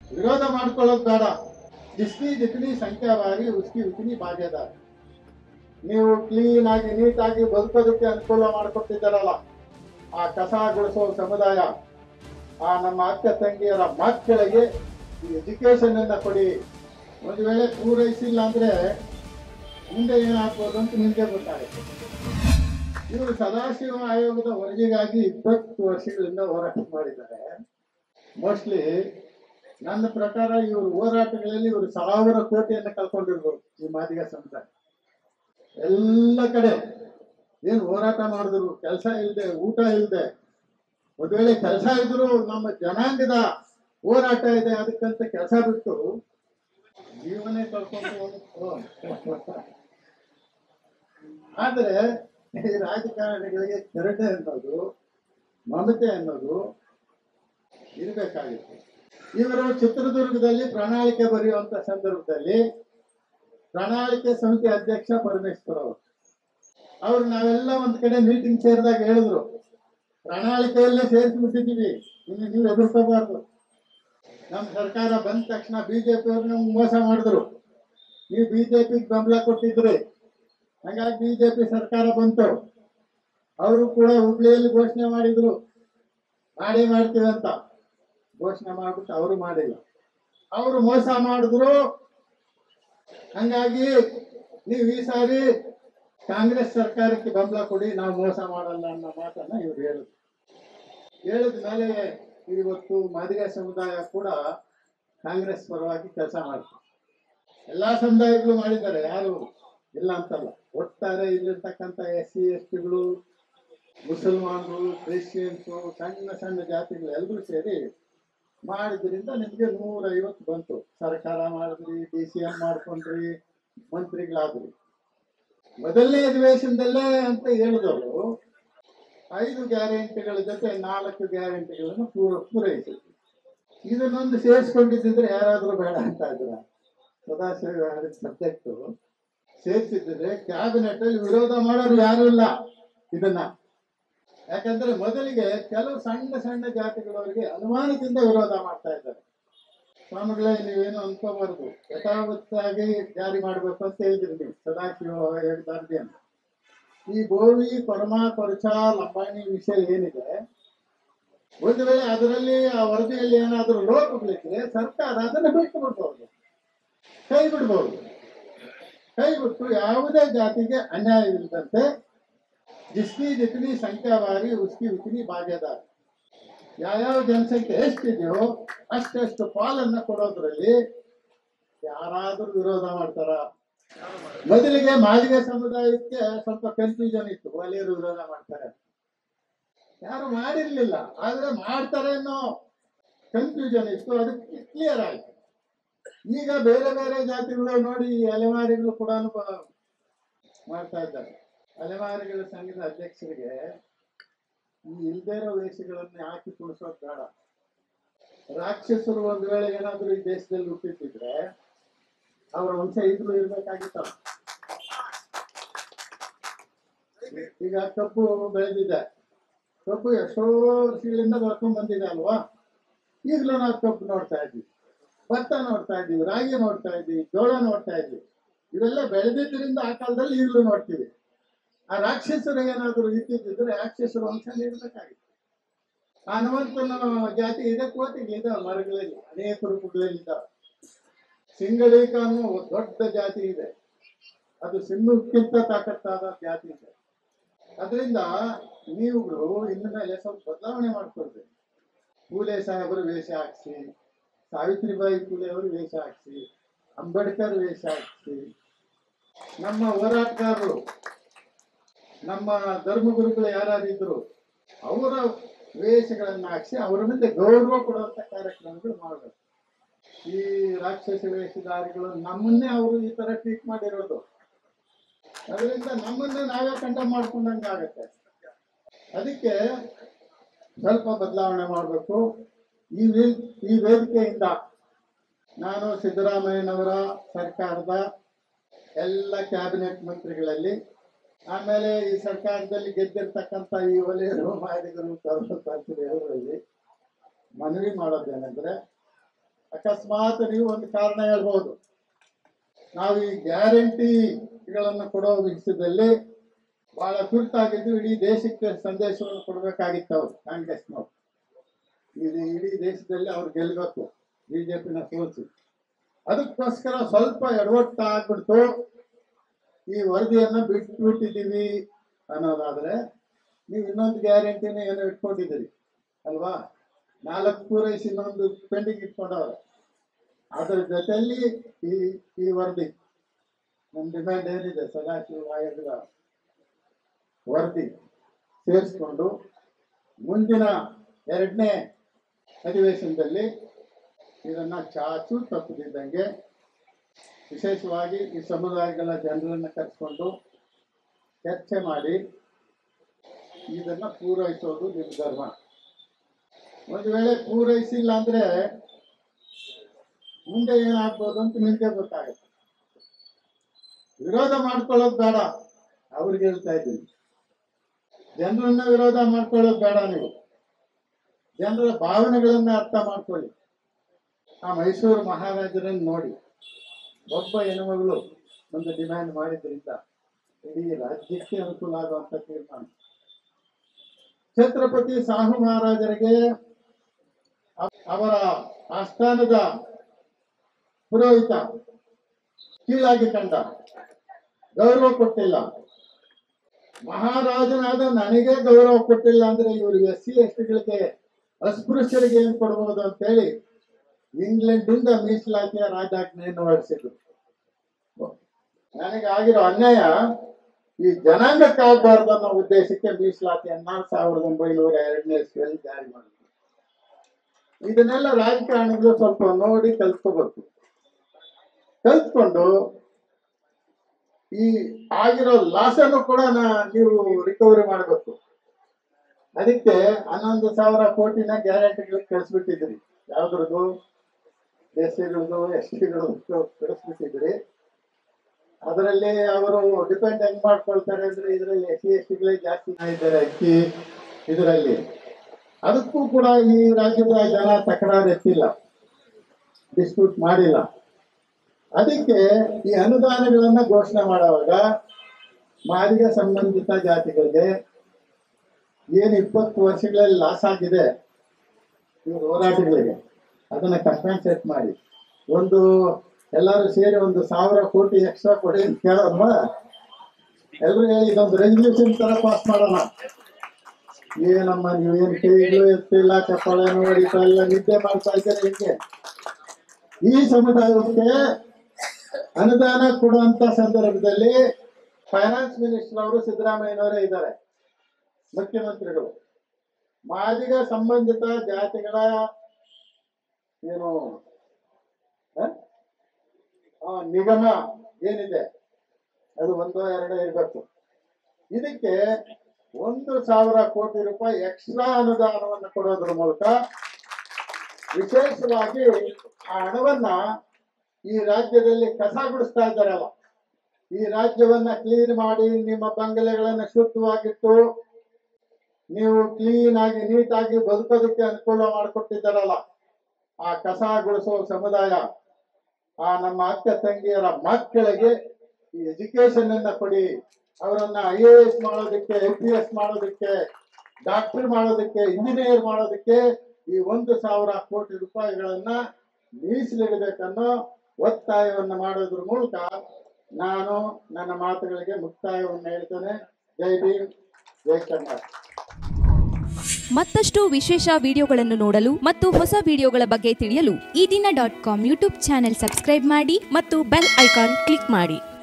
ವಿರೋಧ ಮಾಡ್ಕೊಳ್ಳೋದು ಬೇಡ ಜಿಸ್ನಿ ಜಿತನಿ ಸಂಖ್ಯಾವಾರಿ ಉಸ್ಕಿ ಉತ್ನಿ ಭಾಗ್ಯದಾರ ನೀವು ಕ್ಲೀನ್ ಆಗಿ ನೀಟಾಗಿ ಬದುಕೋದಕ್ಕೆ ಅನುಕೂಲ ಮಾಡಿಕೊಟ್ಟಿದ್ದಾರಲ್ಲ ಆ ಕಸ ಗುಡಿಸೋ ಸಮುದಾಯ ಆ ನಮ್ಮ ಅಕ್ಕ ತಂಗಿಯರ ಮಕ್ಕಳಿಗೆ ಈ ಎಜುಕೇಶನ್ ಅನ್ನ ಕೊಡಿ ಒಂದು ವೇಳೆ ಪೂರೈಸಿಲ್ಲ ಅಂದ್ರೆ ಮುಂದೆ ಏನಾಗ್ಬೋದು ಅಂತ ನಿಮಗೆ ಗೊತ್ತಾಗುತ್ತೆ ಇವರು ಸದಾಶಿವ ಆಯೋಗದ ವರದಿಗಾಗಿ ಇಪ್ಪತ್ತು ವರ್ಷಗಳಿಂದ ಹೋರಾಟ ಮಾಡಿದ್ದಾರೆ ಮೋಸ್ಟ್ಲಿ ನನ್ನ ಪ್ರಕಾರ ಇವರು ಹೋರಾಟಗಳಲ್ಲಿ ಇವರು ಸಾವಿರ ಕೋಟಿಯನ್ನು ಕಳ್ಕೊಂಡಿರ್ಬೋದು ಈ ಮಾದಿಗ ಸಮುದಾಯ ಎಲ್ಲ ಕಡೆ ಏನು ಹೋರಾಟ ಮಾಡಿದ್ರು ಕೆಲಸ ಇಲ್ಲದೆ ಊಟ ಇಲ್ಲದೆ ಒಂದು ವೇಳೆ ಕೆಲಸ ಇದ್ರು ನಮ್ಮ ಜನಾಂಗದ ಹೋರಾಟ ಇದೆ ಅದಕ್ಕಂತ ಕೆಲಸ ಬಿಟ್ಟು ಜೀವನೇ ಕಳ್ಕೊಂಡು ಹೋಗ್ಬೇಕು. ಆದ್ರೆ ಈ ರಾಜಕಾರಣಿಗಳಿಗೆ ಕೆರಟೆ ಅನ್ನೋದು ಮಮತೆ ಅನ್ನೋದು ಇರಬೇಕಾಗಿತ್ತು ಇವರು ಚಿತ್ರದುರ್ಗದಲ್ಲಿ ಪ್ರಣಾಳಿಕೆ ಬರೆಯುವಂತ ಸಂದರ್ಭದಲ್ಲಿ ಪ್ರಣಾಳಿಕೆ ಸಮಿತಿ ಅಧ್ಯಕ್ಷ ಪರಮೇಶ್ವರ್ ಅವರು ಅವ್ರು ನಾವೆಲ್ಲ ಒಂದ್ ಕಡೆ ಮೀಟಿಂಗ್ ಸೇರಿದಾಗ ಹೇಳಿದ್ರು ಪ್ರಣಾಳಿಕೆಯಲ್ಲೇ ಸೇರಿಸ್ಬಿಟ್ಟಿದ್ದೀವಿ ಇನ್ನು ನೀವು ಎದುರ್ಕೋಬಾರ್ದು ನಮ್ಮ ಸರ್ಕಾರ ಬಂದ ತಕ್ಷಣ ಬಿಜೆಪಿ ಅವ್ರು ನಮ್ಗೆ ಮೋಸ ಮಾಡಿದ್ರು ನೀವು ಬಿಜೆಪಿಗೆ ಬೆಂಬಲ ಕೊಟ್ಟಿದ್ರಿ ಹಾಗಾಗಿ ಬಿಜೆಪಿ ಸರ್ಕಾರ ಬಂತು ಅವರು ಕೂಡ ಹುಬ್ಳಿಯಲ್ಲಿ ಘೋಷಣೆ ಮಾಡಿದ್ರು ಮಾಡೇ ಮಾಡ್ತೀವಿ ಅಂತ ಘೋಷಣೆ ಮಾಡ್ಬಿಟ್ಟು ಅವರು ಮಾಡಿಲ್ಲ ಅವರು ಮೋಸ ಮಾಡಿದ್ರು ಹಂಗಾಗಿ ನೀವು ಈ ಸಾರಿ ಕಾಂಗ್ರೆಸ್ ಸರ್ಕಾರಕ್ಕೆ ಬೆಂಬಲ ಕೊಡಿ ನಾವು ಮೋಸ ಮಾಡಲ್ಲ ಅನ್ನೋ ಮಾತನ್ನ ಇವ್ರು ಹೇಳಿದ್ರು ಹೇಳಿದ ಮೇಲೆ ಇವತ್ತು ಮಾದಿಗ ಸಮುದಾಯ ಕೂಡ ಕಾಂಗ್ರೆಸ್ ಪರವಾಗಿ ಕೆಲಸ ಮಾಡ್ತಾರೆ ಎಲ್ಲಾ ಸಮುದಾಯಗಳು ಮಾಡಿದ್ದಾರೆ ಯಾರು ಇಲ್ಲ ಅಂತಲ್ಲ ಒಟ್ಟಾರೆ ಇಲ್ಲಿರ್ತಕ್ಕಂಥ ಎಸ್ ಸಿ ಎಸ್ ಟಿಗಳು ಮುಸಲ್ಮಾನರು ಕ್ರಿಶ್ಚಿಯನ್ಸು ಸಣ್ಣ ಸಣ್ಣ ಜಾತಿಗಳು ಎಲ್ಲರೂ ಸೇರಿ ಮಾಡಿದ್ರಿಂದ ನಿಮಗೆ ನೂರ ಐವತ್ತು ಬಂತು ಸರ್ಕಾರ ಮಾಡಿದ್ರಿ ಡಿ ಸಿ ಎಂ ಮಾಡ್ಕೊಂಡ್ರಿ ಮಂತ್ರಿಗಳಾದ್ರಿ ಮೊದಲನೇ ಅಧಿವೇಶನದಲ್ಲೇ ಅಂತ ಹೇಳಿದವರು ಐದು ಗ್ಯಾರಂಟಿಗಳ ಜೊತೆ ನಾಲ್ಕು ಗ್ಯಾರಂಟಿಗಳನ್ನು ಪೂರ ಪೂರೈಸಿದ್ರು ಇದನ್ನೊಂದು ಸೇರಿಸ್ಕೊಂಡಿದ್ದಿದ್ರೆ ಯಾರಾದ್ರೂ ಬೇಡ ಅಂತ ಇದ್ರ ಸದಾಶಿವ ಸಬ್ಜೆಕ್ಟು ಸೇರಿಸಿದ್ರೆ ಕ್ಯಾಬಿನೆಟ್ ಅಲ್ಲಿ ವಿರೋಧ ಮಾಡೋರು ಯಾರು ಇಲ್ಲ ಇದನ್ನ ಯಾಕಂದ್ರೆ ಮೊದಲಿಗೆ ಕೆಲವು ಸಣ್ಣ ಸಣ್ಣ ಜಾತಿಗಳವರಿಗೆ ಅನುಮಾನದಿಂದ ವಿರೋಧ ಮಾಡ್ತಾ ಇದ್ದಾರೆ ಸ್ವಾಮಿಗಳೇ ನೀವೇನು ಅನ್ಕೋಬಾರ್ದು ಯಥಾವತ್ತಾಗಿ ಜಾರಿ ಮಾಡಬೇಕು ಅಂತ ಹೇಳಿದ್ರಿ ನೀವು ಸದಾಶಿವ ಹೇಳಿದಾರ್ದಿ ಅಂತ ಈ ಗೋವಿ ಪರಮ ಕೊರಚ ಲಂಬಾಣಿ ವಿಷಯ ಏನಿದೆ ಒಂದು ವೇಳೆ ಅದರಲ್ಲಿ ಆ ವರದಿಯಲ್ಲಿ ಏನಾದರೂ ಲೋಪಗಳಿದ್ರೆ ಸರ್ಕಾರ ಅದನ್ನು ಬಿಟ್ಟು ಬಿಡ್ಬೋದು ಕೈ ಬಿಡ್ಬೋದು ಕೈ ಬಿಟ್ಟು ಯಾವುದೇ ಜಾತಿಗೆ ಅನ್ಯಾಯವಿಲ್ಲದಂತೆ ಜಿಸ್ಕಿ ಜಿತನಿ ಸಂಖ್ಯಾವಾರಿ ಉಸ್ಕಿ ಉತ್ನಿ ಭಾಗ್ಯದಾರ ಯಾವ್ಯಾವ ಜನಸಂಖ್ಯೆ ಎಷ್ಟಿದೆಯೋ ಅಷ್ಟೆಷ್ಟು ಪಾಲನ್ನ ಕೊಡೋದ್ರಲ್ಲಿ ಯಾರಾದ್ರೂ ವಿರೋಧ ಮಾಡ್ತಾರ ಮೊದಲಿಗೆ ಮಾದಿಗ ಸಮುದಾಯಕ್ಕೆ ಸ್ವಲ್ಪ ಕನ್ಫ್ಯೂಷನ್ ಇತ್ತು ವಲಿಯರು ವಿರೋಧ ಮಾಡ್ತಾರೆ ಯಾರು ಮಾಡಿರ್ಲಿಲ್ಲ ಆದ್ರೆ ಮಾಡ್ತಾರೆ ಅನ್ನೋ ಕನ್ಫ್ಯೂಷನ್ ಇತ್ತು ಅದಕ್ಕೆ ಕ್ಲಿಯರ್ ಆಯ್ತು ಈಗ ಬೇರೆ ಬೇರೆ ಜಾತಿಗಳು ನೋಡಿ ಈ ಅಲೆಮಾರಿಗಳು ಕೂಡ ಬ- ಮಾಡ್ತಾ ಇದ್ದಾರೆ ಅಲೆಮಾರಿಗಳ ಸಂಘದ ಅಧ್ಯಕ್ಷರಿಗೆ ಈ ಇಲ್ದೇ ಇರೋ ವೇಷಗಳನ್ನು ಹಾಕಿ ಕುಣಿಸೋದು ಬೇಡ ರಾಕ್ಷಸರು ಒಂದು ವೇಳೆ ಏನಾದ್ರು ಈ ದೇಶದಲ್ಲಿ ಹುಟ್ಟಿದ್ರೆ ಅವರ ವಂಶ ಈಗಲೂ ಇರ್ಬೇಕಾಗಿತ್ತ ಈಗ ಕಬ್ಬು ಬೆಳೆದಿದೆ ಕಬ್ಬು ಎಷ್ಟೋ ವರ್ಷಗಳಿಂದ ಬರ್ಕೊಂಡ್ ಬಂದಿದೆ ಅಲ್ವಾ ಈಗಲೂ ನಾವು ಕಬ್ಬು ನೋಡ್ತಾ ಇದ್ವಿ ಭತ್ತ ನೋಡ್ತಾ ಇದ್ದೀವಿ ರಾಗಿ ನೋಡ್ತಾ ಇದ್ದೀವಿ ಜೋಳ ನೋಡ್ತಾ ಇದ್ವಿ ಇವೆಲ್ಲ ಬೆಳೆದಿದ್ದರಿಂದ ಆ ಕಾಲದಲ್ಲಿ ಈಗಲೂ ನೋಡ್ತೀವಿ ಆ ರಾಕ್ಷಸರು ಏನಾದರೂ ಇದ್ದಿದ್ದರೆ ರಾಕ್ಷಸರು ವಂಶ ನೀಡಬೇಕಾಗಿತ್ತು ಆ ಹನುಮಂತನ ಜಾತಿ ಇದೆ ಕೋಟಿಗಳಿದೆ ಮರಗಳಲ್ಲಿ ಅನೇಕ ರೂಪಗಳಲ್ಲಿದ್ದಾವೆ ಸಿಂಗಳೀಕ ಅನ್ನೋ ಒಂದು ದೊಡ್ಡ ಜಾತಿ ಇದೆ ಅದು ಸಿಂಹಕ್ಕಿಂತ ತಾಕತ್ತಾದ ಜಾತಿ ಇದೆ ಅದರಿಂದ ನೀವುಗಳು ಇನ್ನು ಮೇಲೆ ಸ್ವಲ್ಪ ಬದಲಾವಣೆ ಮಾಡ್ಕೊಳ್ಬೇಕು ಫೂಲೆ ಸಾಹೇಬರು ವೇಷ ಹಾಕ್ಸಿ ಸಾವಿತ್ರಿಬಾಯಿ ಫೂಲೆ ಅವರು ವೇಷ ಹಾಕ್ಸಿ ಅಂಬೇಡ್ಕರ್ ವೇಷ ಹಾಕ್ಸಿ ನಮ್ಮ ಹೋರಾಟಗಾರರು ನಮ್ಮ ಧರ್ಮಗುರುಗಳು ಯಾರ್ಯಾರಿದ್ರು ಅವರ ವೇಷಗಳನ್ನ ಹಾಕ್ಸಿ ಅವರ ಮುಂದೆ ಗೌರವ ಕೊಡುವಂತ ಕಾರ್ಯಕ್ರಮಗಳು ಮಾಡಬೇಕು ಈ ರಾಕ್ಷಸ ವೇಷಧಾರಿಗಳು ನಮ್ಮನ್ನೇ ಅವರು ಈ ತರ ಟ್ರೀಟ್ ಮಾಡಿರೋದು ಅದರಿಂದ ನಮ್ಮನ್ನೇ ನಾವೇ ಕಂಡಮ್ ಮಾಡ್ಕೊಂಡಂಗ ಆಗತ್ತೆ ಅದಕ್ಕೆ ಸ್ವಲ್ಪ ಬದಲಾವಣೆ ಮಾಡಬೇಕು ಈ ವೇದ್ ಈ ವೇದಿಕೆಯಿಂದ ನಾನು ಸಿದ್ದರಾಮಯ್ಯನವರ ಸರ್ಕಾರದ ಎಲ್ಲ ಕ್ಯಾಬಿನೆಟ್ ಮಂತ್ರಿಗಳಲ್ಲಿ ಆಮೇಲೆ ಈ ಸರ್ಕಾರದಲ್ಲಿ ಗೆದ್ದಿರ್ತಕ್ಕಂಥ ಈ ವಲಯರು ಮಾದಿಗರು ಸರ್ವಸಾರ್ಥಿಗಳು ಮನವಿ ಮಾಡೋದೇನೆಂದ್ರೆ ಅಕಸ್ಮಾತ್ ನೀವು ಒಂದು ಕಾರಣ ಹೇಳ್ಬೋದು ನಾವು ಈ ಗ್ಯಾರಂಟಿಗಳನ್ನು ಕೊಡೋ ವಿಷಯದಲ್ಲಿ ಬಹಳ ತುರ್ತಾಗಿದ್ದು ಇಡೀ ದೇಶಕ್ಕೆ ಸಂದೇಶವನ್ನು ಕೊಡಬೇಕಾಗಿತ್ತು ಅವರು ಕಾಂಗ್ರೆಸ್ನವರು ಇದು ಇಡೀ ದೇಶದಲ್ಲಿ ಅವ್ರು ಗೆಲ್ಲಬೇಕು ಬಿಜೆಪಿನ ಸೋಲಿಸಿ ಅದಕ್ಕೋಸ್ಕರ ಸ್ವಲ್ಪ ಎಡವಟ್ಟು ಆಗ್ಬಿಡ್ತು ಈ ವರದಿಯನ್ನ ಬಿಟ್ಟು ಬಿಟ್ಟಿದ್ದೀವಿ ಅನ್ನೋದಾದ್ರೆ ನೀವು ಇನ್ನೊಂದು ಗ್ಯಾರಂಟಿನ ಏನೋ ಇಟ್ಕೊಂಡಿದ್ದೀರಿ ಅಲ್ವಾ ನಾಲ್ಕು ಪೂರೈಸಿ ಇನ್ನೊಂದು ಪೆಂಡಿಂಗ್ ಇಟ್ಕೊಂಡವ್ರೆ ಅದರ ಜೊತೆಯಲ್ಲಿ ಈ ಈ ವರದಿ ನಮ್ಮ ಡಿಮ್ಯಾಂಡ್ ಏನಿದೆ ಸದಾಶಿವ ಆಯೋಗದ ವರದಿ ಸೇರಿಸ್ಕೊಂಡು ಮುಂದಿನ ಎರಡನೇ ಅಧಿವೇಶನದಲ್ಲಿ ಇದನ್ನ ಚಾಚು ತಪ್ಪದಿದ್ದಂಗೆ ವಿಶೇಷವಾಗಿ ಈ ಸಮುದಾಯಗಳ ಜನರನ್ನ ಕರೆಸ್ಕೊಂಡು ಚರ್ಚೆ ಮಾಡಿ ಇದನ್ನ ಪೂರೈಸೋದು ನಿಮ್ಮ ಧರ್ಮ ಒಂದು ವೇಳೆ ಪೂರೈಸಿಲ್ಲ ಅಂದ್ರೆ ಮುಂದೆ ಏನಾಗ್ಬೋದು ಅಂತ ನಿಮ್ಗೆ ಗೊತ್ತಾಗುತ್ತೆ ವಿರೋಧ ಮಾಡ್ಕೊಳ್ಳೋದು ಬೇಡ ಅವ್ರಿಗೆ ಹೇಳ್ತಾ ಇದ್ದೀನಿ ಜನರನ್ನ ವಿರೋಧ ಮಾಡ್ಕೊಳ್ಳೋದು ಬೇಡ ನೀವು ಜನರ ಭಾವನೆಗಳನ್ನ ಅರ್ಥ ಮಾಡ್ಕೊಳ್ಳಿ ಆ ಮೈಸೂರು ಮಹಾರಾಜರನ್ನು ನೋಡಿ ಒಬ್ಬ ಹೆಣ್ಮಗಳು ಒಂದು ಡಿಮ್ಯಾಂಡ್ ಮಾಡಿದ್ರಿಂದ ಇಡೀ ರಾಜ್ಯಕ್ಕೆ ಅನುಕೂಲ ಆಗುವಂತ ತೀರ್ಮಾನ ಛತ್ರಪತಿ ಸಾಹು ಮಹಾರಾಜರಿಗೆ ಅ- ಅವರ ಆಸ್ಥಾನದ ಪುರೋಹಿತ ಕೀಳಾಗಿ ಕಂಡ ಗೌರವ ಕೊಟ್ಟಿಲ್ಲ ಮಹಾರಾಜನಾದ ನನಗೆ ಗೌರವ ಕೊಟ್ಟಿಲ್ಲ ಅಂದ್ರೆ ಇವರು ಎಸ್ ಸಿ ಎಸ್ ಟಿಗಳಿಗೆ ಅಸ್ಪೃಶ್ಯರಿಗೆ ಏನ್ ಕೊಡ್ಬೋದು ಅಂತೇಳಿ ಇಂಗ್ಲೆಂಡಿಂದ ಮೀಸಲಾತಿಯ ರಾಜಾಜ್ಞೆಯನ್ನು ಹೊರಡಿಸಿದ್ರು ನನಗೆ ಆಗಿರೋ ಅನ್ಯಾಯ ಈ ಜನಾಂಗಕ್ಕಾಗಬಾರ್ದು ಅನ್ನೋ ಉದ್ದೇಶಕ್ಕೆ ಮೀಸಲಾತಿಯನ್ನ ಸಾವಿರದ ಒಂಬೈನೂರ ಎರಡನೇ ಇಸ್ವಿಯಲ್ಲಿ ಜಾರಿ ಮಾಡಿದ್ರು ಇದನ್ನೆಲ್ಲ ರಾಜಕಾರಣಿಗಳು ಸ್ವಲ್ಪ ನೋಡಿ ಕಲ್ತ್ಕೋಬೇಕು ಕಲ್ತ್ಕೊಂಡು ಈ ಆಗಿರೋ ಲಾಸನ್ನು ಕೂಡ ನಾ- ನೀವು ರಿಕವರಿ ಮಾಡಬೇಕು ಅದಕ್ಕೆ ಹನ್ನೊಂದು ಸಾವಿರ ಕೋಟಿನ ಗ್ಯಾರಂಟಿಗಳು ಕಳಿಸ್ಬಿಟ್ಟಿದ್ರಿ ಯಾವ್ದ್ರದ್ದು ಎಸ್ ಸಿಗಳದ್ದು ಎಸ್ ಟಿಗಳದ್ದು ಕಳಿಸ್ಬಿಟ್ಟಿದ್ರಿ ಅದರಲ್ಲಿ ಅವರು ಡಿಪೆಂಡ್ ಹೆಂಗ್ ಮಾಡ್ಕೊಳ್ತಾರೆ ಅಂದ್ರೆ ಇದರಲ್ಲಿ ಎಸ್ ಸಿ ಎಸ್ ಟಿಗಳೇ ಜಾಸ್ತಿ ಇದ್ದಾರೆ ಅಕ್ಕಿ ಇದರಲ್ಲಿ ಅದಕ್ಕೂ ಕೂಡ ಈ ರಾಜ್ಯದ ಜನ ತಕರಾರು ಎತ್ತಿಲ್ಲ ಡಿಸ್ಪ್ಯೂಟ್ ಮಾಡಿಲ್ಲ ಅದಕ್ಕೆ ಈ ಅನುದಾನಗಳನ್ನ ಘೋಷಣೆ ಮಾಡುವಾಗ ಮಾದಿಗ ಸಂಬಂಧಿತ ಜಾತಿಗಳಿಗೆ ಏನು ಇಪ್ಪತ್ತು ವರ್ಷಗಳಲ್ಲಿ ಲಾಸ್ ಆಗಿದೆ ಇವ್ರ ಹೋರಾಟಗಳಿಗೆ ಅದನ್ನ ಕಂಪನ್ಸೇಟ್ ಮಾಡಿ ಒಂದು ಎಲ್ಲರೂ ಸೇರಿ ಒಂದು ಸಾವಿರ ಕೋಟಿ ಎಕ್ಸ್ಟ್ರಾ ಕೊಡಿ ಅಂತ ಕೇಳೋಲ್ವಾ ಎಲ್ರು ಹೇಳಿ ಇದೊಂದು ರೆಸಲ್ಯೂಷನ್ ತರ ಪಾಸ್ ಮಾಡೋಣ ಏನಮ್ಮ ನೀವೇನ್ ಕೈಗಳು ಎತ್ತಿಲ್ಲ ಚಪ್ಪಾಳೆ ಹೊಡಿತಾ ಇಲ್ಲ ನಿದ್ದೆ ಮಾಡ್ತಾ ಇದ್ದಾರೆ ಹಿಂಗೆ ಈ ಸಮುದಾಯಕ್ಕೆ ಅನುದಾನ ಕೊಡುವಂತ ಸಂದರ್ಭದಲ್ಲಿ ಫೈನಾನ್ಸ್ ಮಿನಿಸ್ಟರ್ ಅವರು ಸಿದ್ದರಾಮಯ್ಯನವರೇ ಇದ್ದಾರೆ ಮುಖ್ಯಮಂತ್ರಿಗಳು ಮಾದಿಗ ಸಂಬಂಧಿತ ಜಾತಿಗಳ ಏನು ಹ? ಆ, ನಿಗಮ ಏನಿದೆ ಅದು ಒಂದೋ ಎರಡೋ ಇರಬೇಕು ಇದಕ್ಕೆ ಒಂದು ಸಾವಿರ ಕೋಟಿ ರೂಪಾಯಿ ಎಕ್ಸ್ಟ್ರಾ ಅನುದಾನವನ್ನು ಕೊಡೋದ್ರ ಮೂಲಕ ವಿಶೇಷವಾಗಿ ಆ ಹಣವನ್ನ ಈ ರಾಜ್ಯದಲ್ಲಿ ಕಸ ಗುಡಿಸ್ತಾ ಇದ್ದಾರಲ್ಲ ಈ ರಾಜ್ಯವನ್ನ ಕ್ಲೀನ್ ಮಾಡಿ ನಿಮ್ಮ ಬಂಗಲೆಗಳನ್ನ ಶುದ್ಧವಾಗಿಟ್ಟು ನೀವು ಕ್ಲೀನ್ ಆಗಿ ನೀಟಾಗಿ ಬದುಕೋದಕ್ಕೆ ಅನುಕೂಲ ಮಾಡಿಕೊಟ್ಟಿದ್ದಾರಲ್ಲ ಆ ಕಸ ಗುಡಿಸೋ ಸಮುದಾಯ ಆ ನಮ್ಮ ಅಕ್ಕ ತಂಗಿಯರ ಮಕ್ಕಳಿಗೆ ಈ ಎಜುಕೇಶನ್ ಅನ್ನ ಕೊಡಿ ಅವರನ್ನ ಐ ಎ ಎಸ್ ಮಾಡೋದಕ್ಕೆ ಐ ಪಿ ಎಸ್ ಮಾಡೋದಕ್ಕೆ ಡಾಕ್ಟರ್ ಮಾಡೋದಕ್ಕೆ ಇಂಜಿನಿಯರ್ ಮಾಡೋದಕ್ಕೆ ಈ ಒಂದು ಸಾವಿರ ಕೋಟಿ ರೂಪಾಯಿಗಳನ್ನ ಮೀಸಲಿಡಬೇಕನ್ನೋ ಒತ್ತಾಯವನ್ನ ಮಾಡೋದ್ರ ಮೂಲಕ ನಾನು ನನ್ನ ಮಾತುಗಳಿಗೆ ಮುಕ್ತಾಯವನ್ನು ಹೇಳ್ತೇನೆ ಜೈ ಭೀಮ್ ಜೈ ಕರ್ನಾಟಕ ಮತ್ತಷ್ಟು ವಿಶೇಷ ವಿಡಿಯೋಗಳನ್ನು ನೋಡಲು ಮತ್ತು ಹೊಸ ವಿಡಿಯೋಗಳ ಬಗ್ಗೆ ತಿಳಿಯಲು ಈ ದಿನ dot com YouTube channel subscribe ಮಾಡಿ ಮತ್ತು ಬೆಲ್ ಐಕಾನ್ ಕ್ಲಿಕ್ ಮಾಡಿ